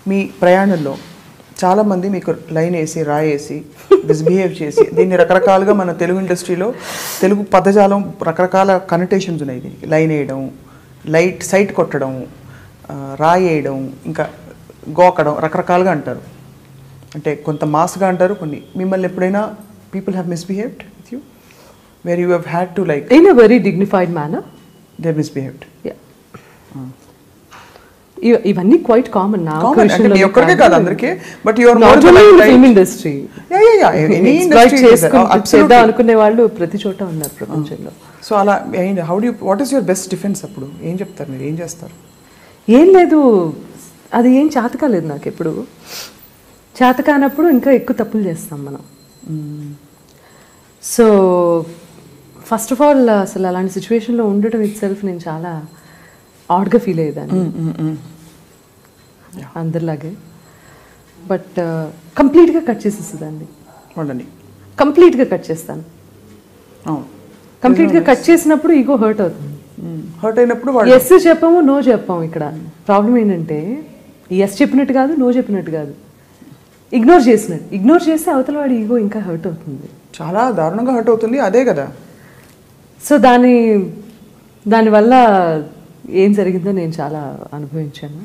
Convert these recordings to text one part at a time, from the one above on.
మీ ప్రయాణంలో చాలామంది మీకు లైన్ వేసి రాయేసి మిస్బిహేవ్ చేసి దీన్ని రకరకాలుగా మన తెలుగు ఇండస్ట్రీలో తెలుగు పదజాలం రకరకాల కనెటేషన్స్ ఉన్నాయి దీనికి లైన్ వేయడం లైట్ సైట్ కొట్టడం ఆ, రాయేయడం ఇంకా గోకడం రకరకాలుగా అంటారు అంటే కొంత మాస్గా అంటారు కొన్ని మిమ్మల్ని ఎప్పుడైనా people have misbehaved with you where you have had to like in a very dignified manner they misbehaved ఇవన్నీ క్వైట్ కామన్ నా Common. అంటే మీ ఒక్కరికే కాదు అందరికీ, but you are more not than only right. Film industry yeah yeah yeah any industry చేద్దాం అనుకునే వాళ్ళు ప్రతి చోట ఉన్నారు ప్రపంచంలో సో అలా how do what is your best defence అప్పుడు ఏం చెప్తారు మీరు ఏం చేస్తారు ఏం లేదు అది ఏం చేతకాలేదు నాకు ఎప్పుడు చేతకానప్పుడు ఇంకా ఎక్కువ తప్పులు చేస్తాం మనం సో ఫస్ట్ ఆఫ్ ఆల్ అసలు అలాంటి సిచ్యువేషన్లో ఉండటం ఇట్ సెల్ఫ్ నేను చాలా ఆడ్గా ఫీల్ అయ్యేదాన్ని అందరిలాగే బట్ కంప్లీట్గా కట్ చేసేసేదాన్ని వాళ్ళని కంప్లీట్గా కట్ చేస్తాను అవును కంప్లీట్గా కట్ చేసినప్పుడు ఈగో హర్ట్ అవుతుంది హర్ట్ అయినప్పుడు వాళ్ళు ఎస్ చెప్పాము నో చెప్పాము ఇక్కడ ప్రాబ్లం ఏంటంటే ఎస్ చెప్పినట్టు కాదు నో చెప్పినట్టు కాదు ఇగ్నోర్ చేసినట్టు ఇగ్నోర్ చేస్తే అవతల వాడి ఈగో ఇంకా హర్ట్ అవుతుంది చాలా దారుణంగా హర్ట్ అవుతుంది అదే కదా సో దాని దానివల్ల ఏం జరిగిందో నేను చాలా అనుభవించాను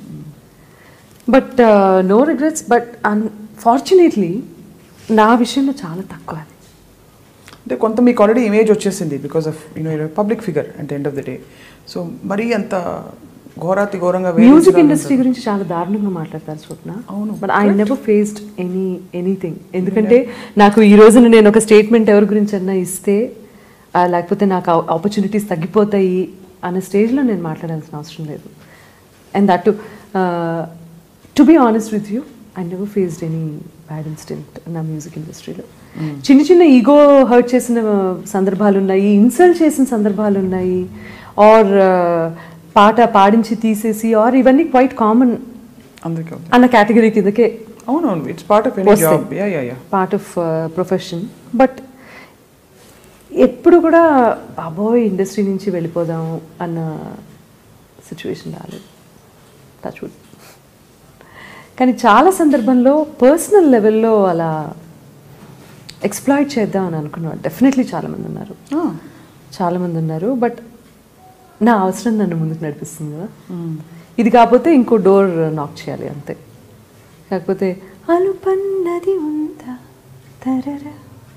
but no regrets but unfortunately నా విషయంలో చాలా తక్కువ అది అంటే కొంత మీకు ఆల్రెడీ ఇమేజ్ వచ్చేసింది because of you know public figure at end of the day so మరీ అంత ఘోరాతి ఘోరంగా మ్యూజిక్ వేధించడం ఇండస్ట్రీ గురించి చాలా దారుణంగా మాట్లాడతారు స్వప్న అవును, but I never faced any anything ఎందుకంటే నాకు ఈ రోజున నేను ఒక స్టేట్మెంట్ ఎవరి గురించి అన్నా ఇస్తే ఆ, లేకపోతే నాకు ఆపర్చునిటీస్ తగ్గిపోతాయి అన్న స్టేజ్లో నేను మాట్లాడాల్సిన అవసరం లేదు and that to be honest with you I never faced any bad incident నా మ్యూజిక్ ఇండస్ట్రీలో చిన్న చిన్న ఈగో హర్ట్ చేసిన సందర్భాలు ఉన్నాయి ఇన్సల్ట్ చేసిన సందర్భాలు ఉన్నాయి ఆర్ పాట పాడించి తీసేసి ఆర్ ఇవన్నీ క్వైట్ కామన్ అందరికీ అవుతుంది అన్న కేటగిరీ కిందకే అవునవును ఇట్స్ పార్ట్ ఆఫ్ ఎనీ వస్తాయి. Job yeah yeah yeah part of profession but ఎప్పుడు కూడా బాబోయ్ ఇండస్ట్రీ నుంచి వెళ్ళిపోదాం అన్న సిచ్యువేషన్ రాలేదు టచ్ వుడ్ కానీ చాలా సందర్భంలో పర్సనల్ లెవెల్లో అలా ఎక్స్ప్లాయిట్ చేద్దాం అని అనుకున్న డెఫినెట్లీ చాలామంది ఉన్నారు చాలామంది ఉన్నారు బట్ నా అవసరం నన్ను ముందుకు నడిపిస్తుంది కదా ఇది కాకపోతే ఇంకో డోర్ నాక్ చేయాలి అంతే కాకపోతే అలుపన్నది ఉందా తరరా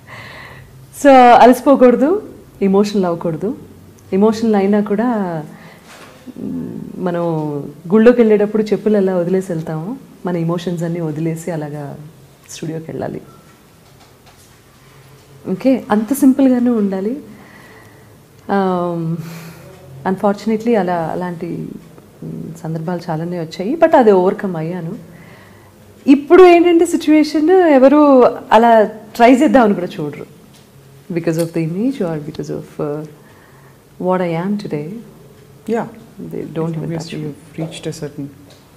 సో అలసిపోకూడదు ఎమోషనల్ అవ్వకూడదు ఎమోషనల్ అయినా కూడా మ్, మనం గుళ్ళోకి వెళ్ళేటప్పుడు చెప్పులు ఎలా వదిలేసి వెళ్తామో మన ఎమోషన్స్ అన్నీ వదిలేసి అలాగా స్టూడియోకి వెళ్ళాలి ఓకే అంత సింపుల్గానే ఉండాలి అన్ఫార్చునేట్లీ అలా అలాంటి మ్, సందర్భాలు చాలానే వచ్చాయి బట్ అది ఓవర్కమ్ అయ్యాను ఇప్పుడు ఏంటంటే సిచ్యువేషన్ ఎవరు అలా ట్రై చేద్దామని కూడా చూడరు because of the image or because of what I am today yeah they don't obviously you've reached a certain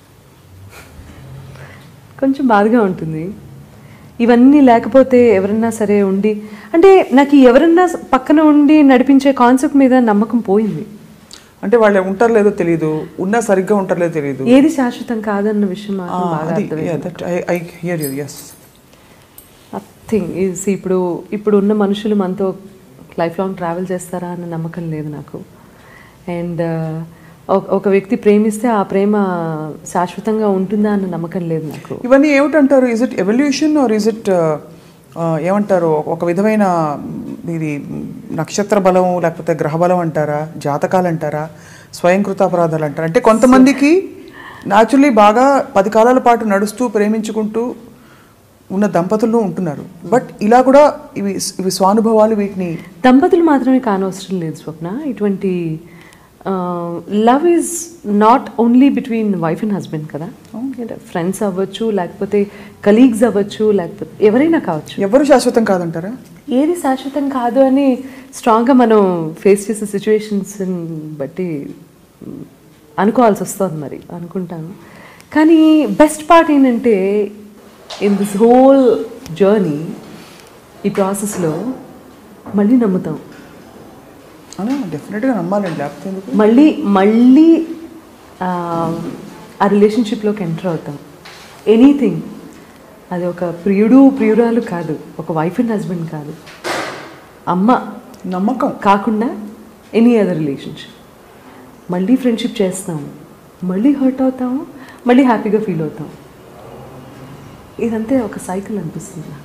కొంచెం బాధగా ఉంటుంది ఇవన్నీ లేకపోతే ఎవరన్నా సరే ఉండి అంటే నాకు ఈ ఎవరన్నా పక్కన ఉండి నడిపించే కాన్సెప్ట్ మీద నమ్మకం పోయింది అంటే వాళ్ళు ఉంటారు లేదో తెలియదు ఉన్నా సరిగ్గా ఉంటారు లేదో తెలియదు ఏది శాశ్వతం కాదన్న విషయం మాత్రం బాగా అది అర్థమైంది I hear you yes nothing is ఇప్పుడు ఇప్పుడు ఉన్న మనుషులు మనతో లైఫ్ లాంగ్ ట్రావెల్ చేస్తారా అన్న నమ్మకం లేదు నాకు అండ్ ఒక వ్యక్తి ప్రేమిస్తే ఆ ప్రేమ శాశ్వతంగా ఉంటుందా అన్న నమ్మకం లేదు నాకు ఇవన్నీ ఏమిటంటారు is it evolution or is it ఏమంటారు ఒక- ఒక విధమైన మ్, ఇది మ్, నక్షత్ర బలం లేకపోతే గ్రహ బలం అంటారా జాతకాలు అంటారా స్వయంకృత అపరాధాలు అంటారా అంటే కొంతమందికి న్యాచురలీ బాగా పది కాలాల పాటు నడుస్తూ ప్రేమించుకుంటూ ఉన్న దంపతులు ఉంటున్నారు బట్ ఇలా కూడా ఇవి ఇవి స్వానుభవాలు వీటిని దంపతులు మాత్రమే కానవసరం లేదు స్వప్న ఇటువంటి love is not only between wife and husband కదా ఫ్రెండ్స్ అవ్వచ్చు లేకపోతే కలీగ్స్ అవ్వచ్చు లేకపోతే ఎవరైనా కావచ్చు ఎవరు శాశ్వతం కాదంటారా ఏది శాశ్వతం కాదు అని స్ట్రాంగ్గా మనం ఫేస్ చేసే సిచ్యువేషన్స్ బట్టి మ్, అనుకోవాల్సి వస్తుంది మరి అనుకుంటాను కానీ బెస్ట్ పార్ట్ ఏంటంటే ఇన్ దిస్ హోల్ జర్నీ ఈ ప్రాసెస్లో మళ్ళీ నమ్ముతాం అవునా డెఫినెట్గా నమ్మాలండి లేకపోతే ఎందుకు మళ్ళీ మళ్ళీ ఆ, ఆ రిలేషన్షిప్లోకి ఎంటర్ అవుతాం ఎనీథింగ్ అది ఒక ప్రియుడు ప్రియురాలు కాదు ఒక వైఫ్ అండ్ హస్బెండ్ కాదు అమ్మ నమ్మకం కాకుండా ఎనీ అదర్ రిలేషన్షిప్ మళ్ళీ ఫ్రెండ్షిప్ చేస్తాము మళ్ళీ హర్ట్ అవుతాము మళ్ళీ హ్యాపీగా ఫీల్ అవుతాం ఇదంతే ఒక సైకిల్ అనిపిస్తుంది నాకు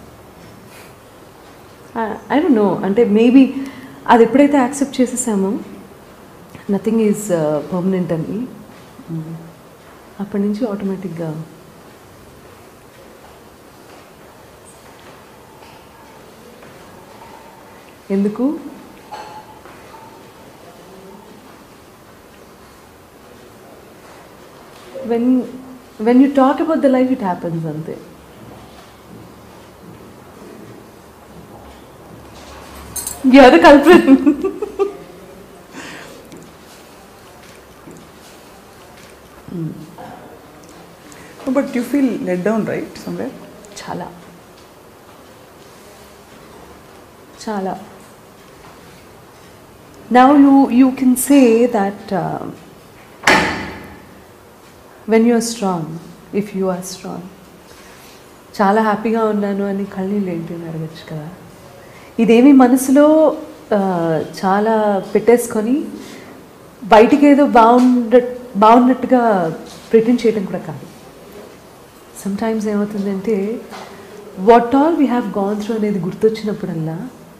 ఐ డోంట్ నో అంటే మేబీ అది ఎప్పుడైతే యాక్సెప్ట్ చేసేసామో నథింగ్ ఈజ్ పర్మనెంట్ అని అప్పటి నుంచి ఆటోమేటిక్గా ఎందుకు when when you talk about the life it happens అంతే ఎవరు Kalpana but you feel let down right somewhere చాలా చాలా now you you can say that when you are strong if you are strong చాలా హ్యాపీగా ఉన్నాను అని కళ్ళనీళ్ళు ఏంటి అని అడగచ్చు కదా ఇదేమి మనసులో ఆ, చాలా పెట్టేసుకొని బయటికి ఏదో బాగుండ బాగున్నట్టుగా ప్రిటెండ్ చేయడం కూడా కాదు సమ్ టైమ్స్ ఏమవుతుందంటే what all we have gone through అనేది గుర్తొచ్చినప్పుడల్లా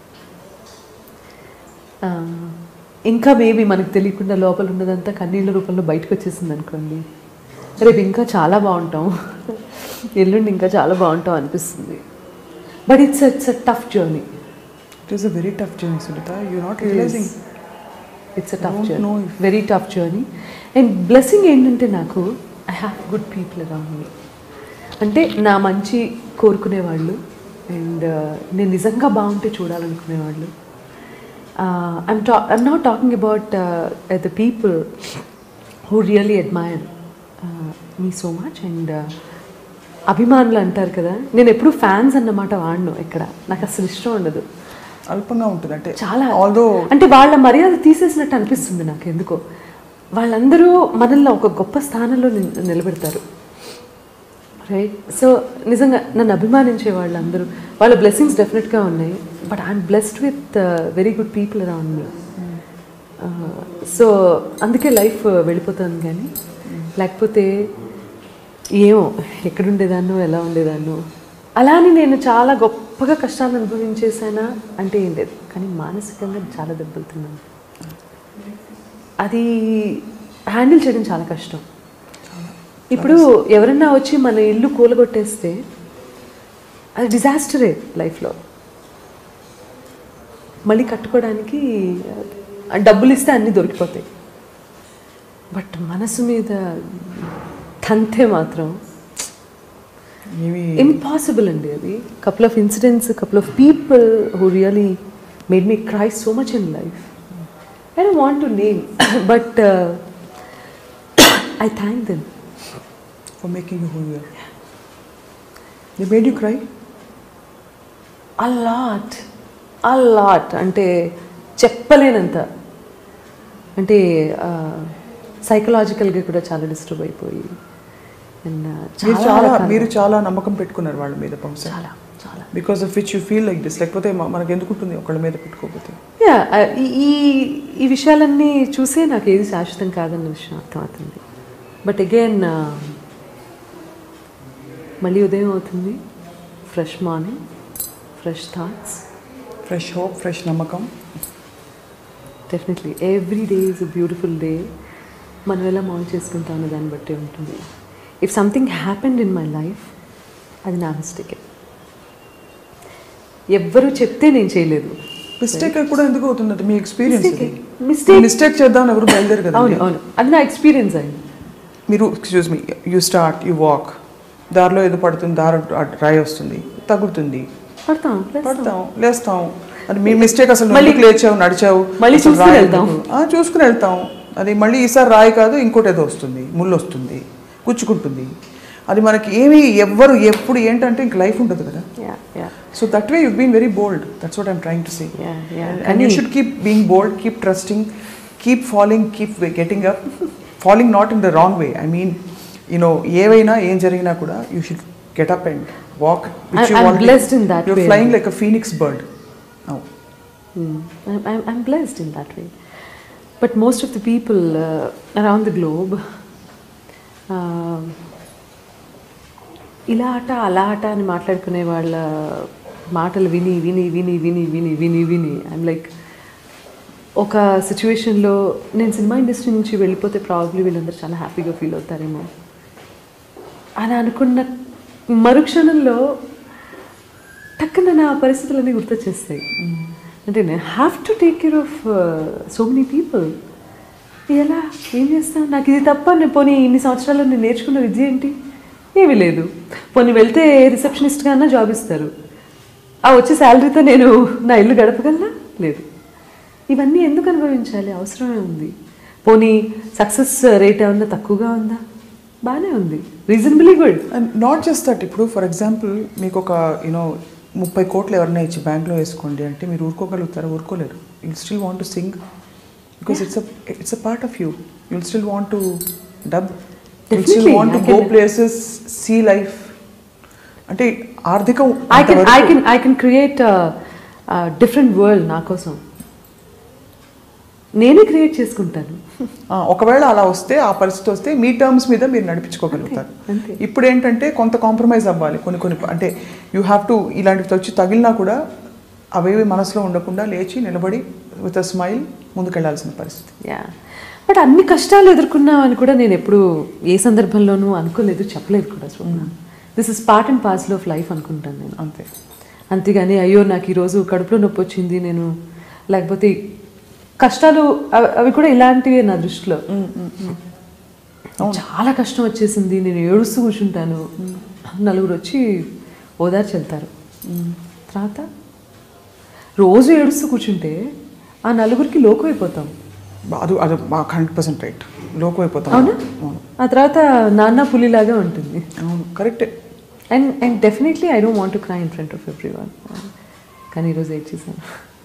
ఆ, ఇంకా మేబీ మనకు తెలియకుండా లోపల ఉన్నదంతా కన్నీళ్ళ రూపంలో బయటకు వచ్చేసింది అనుకోండి రేపు ఇంకా చాలా బాగుంటాం ఎల్లుండి ఇంకా చాలా బాగుంటాం అనిపిస్తుంది but it's it's a tough journey it is a very tough journey Sunitha you not realizing it's a tough Don't journey know if- very tough journey and blessing ఏంటంటే నాకు I have good people around me అంటే నా మంచి కోరుకునేవాళ్ళు and నేను నిజంగా బాగుంటే చూడాలనుకునేవాళ్ళు ఐమ్ టా I'm not talking about the people who really admire me so much and అభిమానులు అంటారు కదా నేను ఎప్పుడు ఫ్యాన్స్ అన్నమాట వాడను ఇక్కడ నాకు అసలు ఇష్టం ఉండదు అల్పంగా ఉంటుంది అంటే చాలా ఆల్దో అంటే వాళ్ళ మర్యాద తీసేసినట్టు అనిపిస్తుంది నాకు ఎందుకో వాళ్ళందరూ మనల్ని ఒక గొప్ప స్థానంలో నిల్- నిలబెడతారు రైట్ సో నిజంగా నన్ను అభిమానించే వాళ్ళందరూ వాళ్ళ బ్లెస్సింగ్స్ డెఫినెట్గా ఉన్నాయి but I'm blessed with very good people around me so అందుకే లైఫ్ వెళ్ళిపోతుంది కానీ లేకపోతే ఏమో ఎక్కడుండేదాన్నో ఎలా ఉండేదాన్నో అలా అని నేను చాలా గొప్పగా కష్టాలను అనుభవించేసానా అంటే ఏం లేదు కానీ మానసికంగా చాలా దెబ్బలు తిన్నాను అది హ్యాండిల్ చేయడం చాలా కష్టం ఇప్పుడు ఎవరన్నా వచ్చి మన ఇల్లు కూలగొట్టేస్తే అది డిజాస్టరే లైఫ్లో మళ్ళీ కట్టుకోవడానికి ఆ డబ్బులు ఇస్తే అన్నీ దొరికిపోతాయి బట్ మనసు మీద తంతే మాత్రం ఏమి ఇంపాసిబుల్ అండి అది couple of incidents couple of people who really made me cry so much in life I don't want to name but I thank them for making you who you they made you cry a lot a lot అంటే చెప్పలేనంత అంటే సైకలాజికల్గా కూడా చాలా disturb అయిపోయి and మీరు చాలా రకాలుగా- మీరు చాలా నమ్మకం పెట్టుకున్నారు వాళ్ళ మీద బహుశా చాలా చాలా because of which you feel like this లేకపోతే మ- మనకు ఎందుకు ఉంటుంది ఒకళ్ళ మీద పెట్టుకోకపోతే యా ఈ ఈ- ఈ విషయాలన్నీ చూసే నాకు ఏది శాశ్వతం కాదన్న విషయం అర్థమవుతుంది బట్ అగైన్ మళ్ళీ ఉదయం అవుతుంది fresh morning fresh thoughts fresh hope fresh నమ్మకం definitely every day is a beautiful day మనం ఎలా మౌన్ చేసుకుంటాం అనే దాన్ని బట్టి ఉంటుంది if something happened in my life అది నా మిస్టేకే ఎవ్వరు చెప్తే నేను చేయలేదు మిస్టేక్ కూడా ఎందుకు అవుతుంది అది మీ ఎక్స్పీరియన్స్ Mistake. Mistake. మిస్టేక్ చేద్దాం ఎవరు బయలుదేరు కదా అవును అవును అది నా ఎక్స్పీరియన్స్ అయింది మీరు excuse me you start you walk దారిలో ఏదో పడుతుంది దారి అటు రాయి వస్తుంది తగులుతుంది పడతాం లేస్తాం. పడతాం లేస్తాం అది మీ మిస్టేక్ అసలు మళ్ళీ- మళ్ళీ లేచావు నడిచావు మళ్ళీ అసలు చూసుకుని రాయి వెళ్తాం. ఎందుకు? ఆ, చూసుకుని వెళ్తాం అది మళ్ళీ ఈసారి రాయి కాదు ఇంకోటి ఏదో వస్తుంది ముళ్ళు వస్తుంది గుచ్చుకుంటుంది అది మనకి ఏమి ఎవ్వరు ఎప్పుడు ఏంటంటే ఇంక లైఫ్ ఉంటుంది కదా Yeah, yeah, so that way you been very bold that's what I'm trying to say yeah, yeah. And you should keep being bold, keep trusting, keep falling, keep getting up. falling not in the wrong way. I mean, you know ఏవైనా ఏం జరిగినా కూడా you should get up and walk I- I'm blessed in that way. Flying like a phoenix bird Hmm. I'm, I'm, I'm blessed in that way. But most of the people uh, around the globe, uh, ఇలా ఆట అలా ఆట అని మాట్లాడుకునే వాళ్ళ మాటలు విని విని విని విని విని విని విని ఐమ్ లైక్ ఒక సిచ్యువేషన్లో నేను సినిమా ఇండస్ట్రీ నుంచి వెళ్ళిపోతే ప్రాబ్లీ వీళ్ళందరూ చాలా హ్యాపీగా ఫీల్ అవుతారేమో అని అనుకున్న మరుక్షణంలో టక్కున నా పరిస్థితులన్నీ గుర్తొచ్చేస్తాయి అంటే నేను have to take care of so many people ఎలా ఏం చేస్తాను నాకు ఇది తప్ప నేను పోనీ ఇన్ని సంవత్సరాలు నేను నేర్చుకున్న విద్య ఏంటి ఏమీ లేదు పోనీ వెళ్తే రిసెప్షనిస్ట్గా అన్నా జాబ్ ఇస్తారు ఆ వచ్చే శాలరీతో నేను నా ఇల్లు గడపగలనా లేదు ఇవన్నీ ఎందుకు అనుభవించాలి అవసరమే ఉంది పోనీ సక్సెస్ రేట్ ఏమన్నా తక్కువగా ఉందా బాగానే ఉంది reasonably good and not just that ఇప్పుడు ఫర్ ఎగ్జాంపుల్ మీకు ఒక యూనో ముప్పై కోట్లు ఎవరైనా ఇచ్చి బ్యాంక్లో వేసుకోండి అంటే మీరు ఊరుకోగలుగుతారా ఊరుకోలేరు you'll still want to sing because it's it's a part of you you'll still want to dub you'll still Definitely, want to I go can- places see life అంటే ఆర్థికం ఐ కెన్ ఐ అంతవరకు- can I can create different world నా కోసం నేనే create చేసుకుంటాను ఆ, ఒకవేళ అలా వస్తే ఆ పరిస్థితి వస్తే మీ టర్మ్స్ మీద మీరు నడిపించుకోగలుగుతారు అంతే. ఇప్పుడు ఏంటంటే కొంత కాంప్రమైజ్ అవ్వాలి కొన్ని కొన్ని అంటే యూ హ్యావ్ టు ఇలాంటివి వచ్చి తగిలినా కూడా అవేవి మనసులో ఉండకుండా లేచి నిలబడి విత్ అ స్మైల్ ముందుకెళ్లాల్సిన పరిస్థితి యా బట్ అన్ని కష్టాలు ఎదుర్కొన్నామని కూడా నేను ఎప్పుడు ఏ సందర్భంలోనూ అనుకోలేదు చెప్పలేదు కూడా Swapna this is part and parcel of life అనుకుంటాను నేను అంతే అంతేగాని అయ్యో నాకు ఈరోజు కడుపులో నొప్పి వచ్చింది నేను లేకపోతే కష్టాలు అవి అవి కూడా ఇలాంటివే నా దృష్టిలో చాలా కష్టం వచ్చేసింది నేను ఏడుస్తూ కూర్చుంటాను నలుగురు వచ్చి ఓదార్చి వెళ్తారు తర్వాత రోజు ఏడుస్తూ కూర్చుంటే ఆ నలుగురికి లోకం అయిపోతాం అది అది మాకు హండ్రెడ్ పర్సెంట్ రైట్ లోకం అయిపోతాం అవునా అవును ఆ తర్వాత నాన్న పులిలాగా ఉంటుంది అవును కరెక్టే and and definitely I don't want to cry in front of everyone కానీ ఈరోజు ఏడ్ చేశాను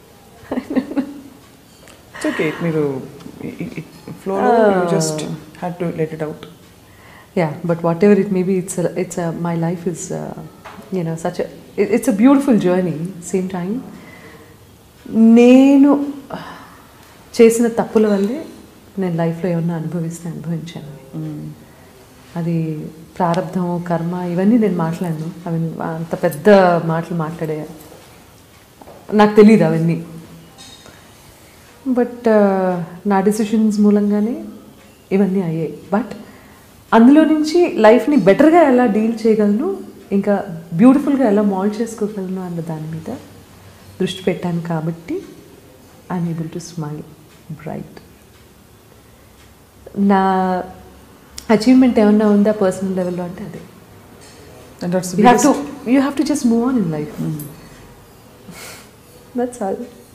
ఇట్స్ ఓకే మీరు flow just had to let it out yeah but whatever it may be it's a, it's a, my life is uh, you know such a it- it's a beautiful journey same time నేను చేసిన తప్పుల వల్లే నేను లైఫ్లో ఏమన్నా అనుభవిస్తే అనుభవించాను అది ప్రారంధం కర్మ ఇవన్నీ నేను మాట్లాడను అవి అంత పెద్ద మాటలు మాట్లాడే నాకు తెలియదు అవన్నీ బట్ నా డెసిషన్స్ మూలంగానే ఇవన్నీ అయ్యాయి బట్ అందులో నుంచి లైఫ్ని బెటర్గా ఎలా డీల్ చేయగలను ఇంకా బ్యూటిఫుల్గా ఎలా మాల్డ్ చేసుకోగలను అన్న దాని మీద దృష్టి పెట్టాను కాబట్టి I'm able to smile bright నా అచీవ్మెంట్ ఏమన్నా ఉందా పర్సనల్ లెవెల్లో అంటే అదే and that's you have to you have to just move on in life that's all